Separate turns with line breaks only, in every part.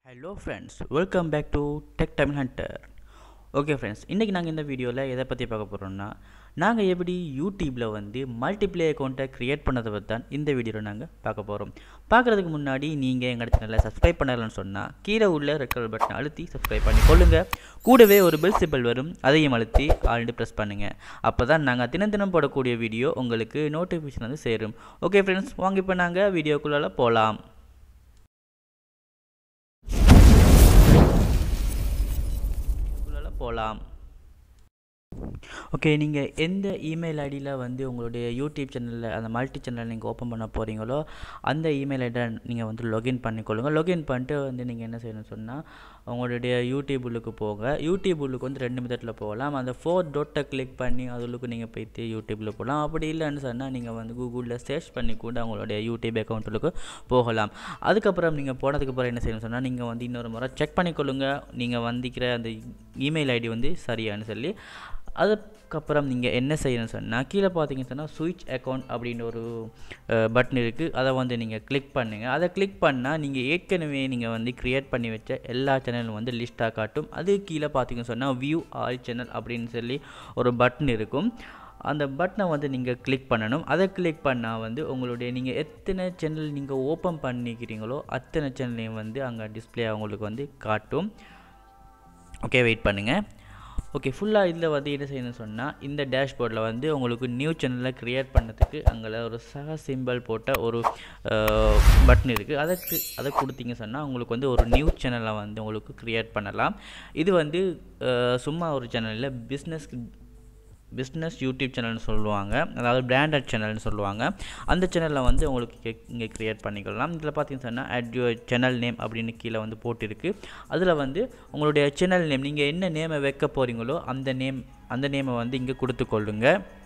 hello friends welcome back to tech time hunter okay friends இன்றைக்கி நாங்கள் இந்த வீடியோவில் எதை பற்றி பார்க்க போகிறோம்னா நாங்கள் எப்படி யூடியூப்பில் வந்து மல்டிப்ளே அக்கௌண்ட்டை க்ரியேட் பண்ணதை பற்றி தான் இந்த வீடியோவில் நாங்கள் பார்க்க போகிறோம் பார்க்குறதுக்கு முன்னாடி நீங்கள் எங்கள் சேனலை சப்ஸ்கிரைப் பண்ணலன்னு சொன்னால் கீழே உள்ள ரெட் கலர் பட்டனை அழுத்தி சப்ஸ்கிரைப் பண்ணி கொள்ளுங்கள் கூடவே ஒரு பெல் சிம்பிள் வரும் அதையும் அழுத்தி ஆல்ரெடி ப்ரெஸ் பண்ணுங்கள் அப்போ தான் நாங்கள் தினம் தினம் போடக்கூடிய வீடியோ உங்களுக்கு நோட்டிஃபிகேஷன் வந்து சேரும் ஓகே ஃப்ரெண்ட்ஸ் வாங்க இப்போ நாங்கள் வீடியோக்குள்ளே போகலாம் இதுக்குள்ளே போகலாம் ஓகே நீங்கள் எந்த இமெயில் ஐடியில் வந்து உங்களுடைய யூடியூப் சேனலில் அந்த மல்டி சேனல் நீங்கள் ஓப்பன் பண்ண போகிறீங்களோ அந்த இமெயில் ஐடியை நீங்கள் வந்து லொகின் பண்ணிக்கொள்ளுங்கள் லொகின் பண்ணிட்டு வந்து நீங்கள் என்ன செய்யணும்னு சொன்னால் உங்களுடைய யூடியூப் உள்ளுக்கு போங்க யூடியூப் உள்ளுக்கு வந்து ரெண்டு மெத்தடில் போகலாம் அந்த ஃபோர் டொட்டை கிளிக் பண்ணி அதுக்கு நீங்கள் போய்த்து யூடியூப்பில் போகலாம் அப்படி இல்லைன்னு சொன்னால் நீங்கள் வந்து கூகுளில் சர்ச் பண்ணி கூட உங்களுடைய யூடியூப் அக்கௌண்ட்டுக்கு போகலாம் அதுக்கப்புறம் நீங்கள் போனதுக்கப்புறம் என்ன செய்யணும்னு சொன்னால் நீங்கள் வந்து இன்னொரு முறை செக் பண்ணிக்கொள்ளுங்கள் நீங்கள் வந்திக்கிற அந்த இமெயில் ஐடி வந்து சரியான்னு சொல்லி அதுக்கப்புறம் நீங்கள் என்ன செய்யணும்னு சொன்னால் கீழே பார்த்தீங்கன்னு சொன்னால் சுவிட்ச் அக்கௌண்ட் அப்படின்னு ஒரு பட்டன் இருக்குது அதை வந்து நீங்கள் கிளிக் பண்ணுங்கள் அதை கிளிக் பண்ணால் நீங்கள் ஏற்கனவே நீங்கள் வந்து க்ரியேட் பண்ணி வச்ச எல்லா சேனலும் வந்து லிஸ்ட்டாக காட்டும் அது கீழே பார்த்தீங்கன்னு சொன்னால் வியூ ஆல் சேனல் அப்படின்னு சொல்லி ஒரு பட்டன் இருக்கும் அந்த பட்டனை வந்து நீங்கள் கிளிக் பண்ணணும் அதை கிளிக் பண்ணால் வந்து உங்களுடைய நீங்கள் எத்தனை சேனல் நீங்கள் ஓப்பன் பண்ணிக்கிறீங்களோ அத்தனை சேனல்லையும் வந்து அங்கே டிஸ்பிளே அவங்களுக்கு வந்து காட்டும் ஓகே வெயிட் பண்ணுங்கள் ஓகே ஃபுல்லாக இதில் வந்து என்ன செய்யணும்னு சொன்னால் இந்த டேஷ்போர்டில் வந்து உங்களுக்கு நியூ சேனலை க்ரியேட் பண்ணதுக்கு அங்கே ஒரு சக சிம்பிள் போட்ட ஒரு பட்டன் இருக்குது அதுக்கு அதை கொடுத்தீங்க சொன்னால் உங்களுக்கு வந்து ஒரு நியூ சேனலை வந்து உங்களுக்கு க்ரியேட் பண்ணலாம் இது வந்து சும்மா ஒரு சேனலில் பிஸ்னஸ் பிஸ்னஸ் யூடியூப் சேனல்னு சொல்லுவாங்க அதாவது பிராண்டட் சேனல்னு சொல்லுவாங்க அந்த சேனலில் வந்து உங்களுக்கு இங்கே க்ரியேட் பண்ணிக்கலாம் இதில் பார்த்தீங்கன்னு சொன்னால் அட் யுவர் சேனல் நேம் அப்படின்னு கீழே வந்து போட்டிருக்கு அதில் வந்து உங்களுடைய சேனல் நேம் நீங்கள் என்ன நேமை வைக்க போகிறீங்களோ அந்த நேம் அந்த நேமை வந்து இங்கே கொடுத்துக்கொள்ளுங்க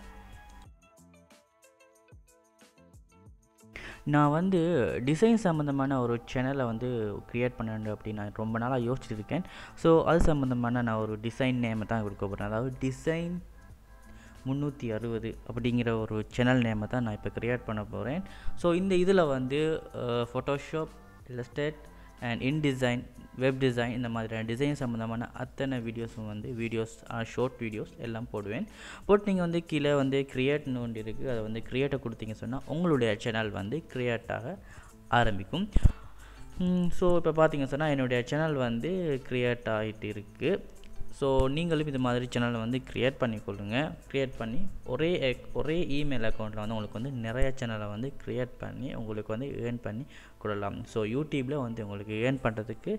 நான் வந்து டிசைன் சம்மந்தமான ஒரு சேனலை வந்து க்ரியேட் பண்ணணும் அப்படின்னு நான் ரொம்ப நாளாக யோசிச்சிருக்கேன் ஸோ அது சம்மந்தமான நான் ஒரு டிசைன் நேமை தான் கொடுக்க போகிறேன் அதாவது டிசைன் முந்நூற்றி அறுபது அப்படிங்கிற ஒரு சேனல் நேமை தான் நான் இப்போ க்ரியேட் பண்ண போகிறேன் ஸோ இந்த இதில் வந்து Photoshop Illustrator and InDesign web design இந்த மாதிரியான டிசைன் சம்மந்தமான அத்தனை வீடியோஸும் வந்து வீடியோஸ் ஷார்ட் வீடியோஸ் எல்லாம் போடுவேன் போட்டு நீங்கள் வந்து கீழே வந்து க்ரியேட்னு ஒன்று இருக்குது அதை வந்து க்ரியேட்டை கொடுத்தீங்க சொன்னால் உங்களுடைய சேனல் வந்து க்ரியேட்டாக ஆரம்பிக்கும் ஸோ இப்போ பார்த்தீங்க சொன்னால் என்னுடைய சேனல் வந்து க்ரியேட் ஆகிட்டு இருக்குது ஸோ நீங்களும் இது மாதிரி சேனலை வந்து க்ரியேட் பண்ணிக்கொள்ளுங்க க்ரியேட் பண்ணி ஒரே ஒரே இமெயில் அக்கௌண்ட்டில் வந்து உங்களுக்கு வந்து நிறைய சேனலை வந்து க்ரியேட் பண்ணி உங்களுக்கு வந்து ஏர்ன் பண்ணி கொள்ளலாம் ஸோ யூடியூப்பில் வந்து உங்களுக்கு ஏர்ன் பண்ணுறதுக்கு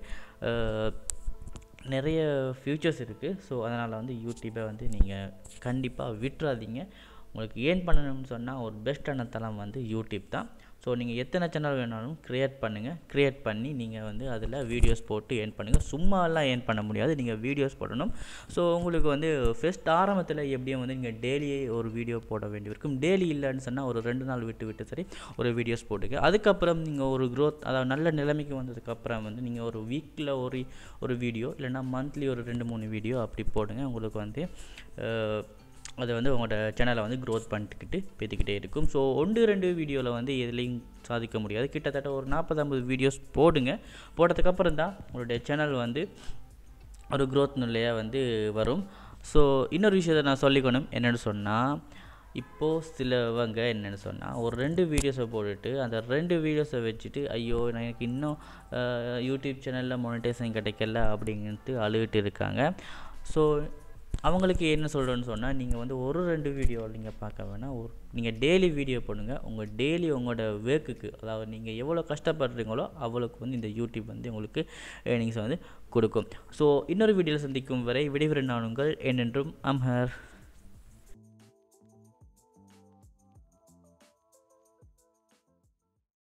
நிறைய ஃபியூச்சர்ஸ் இருக்குது ஸோ அதனால் வந்து யூடியூப்பை வந்து நீங்கள் கண்டிப்பாக விட்டுறாதீங்க உங்களுக்கு ஏர்ன் பண்ணணும்னு சொன்னால் ஒரு பெஸ்ட்டான தளம் வந்து யூடியூப் தான் ஸோ நீங்கள் எத்தனை சேனல் வேணாலும் க்ரியேட் பண்ணுங்கள் க்ரியேட் பண்ணி நீங்கள் வந்து அதில் வீடியோஸ் போட்டு ஏர்ன் பண்ணுங்கள் சும்மாலாம் ஏர்ன் பண்ண முடியாது நீங்கள் வீடியோஸ் போடணும் ஸோ உங்களுக்கு வந்து ஃபஸ்ட் ஆரம்பத்தில் எப்படியும் வந்து நீங்கள் டெய்லியே ஒரு வீடியோ போட வேண்டி இருக்கும் டெய்லி இல்லைன்னு சொன்னால் ஒரு ரெண்டு நாள் விட்டு விட்டு சரி ஒரு வீடியோஸ் போட்டுக்க அதுக்கப்புறம் நீங்கள் ஒரு க்ரோத் அதாவது நல்ல நிலைமைக்கு வந்ததுக்கப்புறம் வந்து நீங்கள் ஒரு வீக்கில் ஒரு ஒரு வீடியோ இல்லைனா மந்த்லி ஒரு ரெண்டு மூணு வீடியோ அப்படி போடுங்க உங்களுக்கு வந்து அது வந்து உங்களோட சேனலை வந்து க்ரோத் பண்ணிக்கிட்டு பேத்திக்கிட்டே இருக்கும் ஸோ ஒன்று ரெண்டு வீடியோவில் வந்து எதுலேயும் சாதிக்க முடியாது கிட்டத்தட்ட ஒரு நாற்பது ஐம்பது வீடியோஸ் போடுங்க போட்டதுக்கப்புறம் தான் உங்களுடைய சேனல் வந்து ஒரு க்ரோத் நிலையாக வந்து வரும் ஸோ இன்னொரு விஷயத்தை நான் சொல்லிக்கணும் என்னென்னு சொன்னால் இப்போது சிலவங்க என்னென்னு சொன்னால் ஒரு ரெண்டு வீடியோஸை போட்டுட்டு அந்த ரெண்டு வீடியோஸை வச்சுட்டு ஐயோ நான் எனக்கு இன்னும் யூடியூப் சேனலில் மொனிடைசேஷன் கிடைக்கல அப்படின்ட்டு அழுகிட்டு இருக்காங்க ஸோ அவங்களுக்கு என்ன சொல்கிறேன்னு சொன்னால் நீங்கள் வந்து ஒரு ரெண்டு வீடியோ நீங்கள் பார்க்க வேணாம் ஒரு நீங்கள் டெய்லி வீடியோ பண்ணுங்கள் உங்கள் டெய்லி உங்களோட வேர்க்குக்கு அதாவது நீங்கள் எவ்வளோ கஷ்டப்படுறீங்களோ அவ்வளோக்கு வந்து இந்த யூடியூப் வந்து உங்களுக்கு ஏர்னிங்ஸ் வந்து கொடுக்கும் ஸோ இன்னொரு வீடியோவில் சந்திக்கும் வரை விடைபெறும் நான் உங்கள் என்னென்றும் அம்ஹர்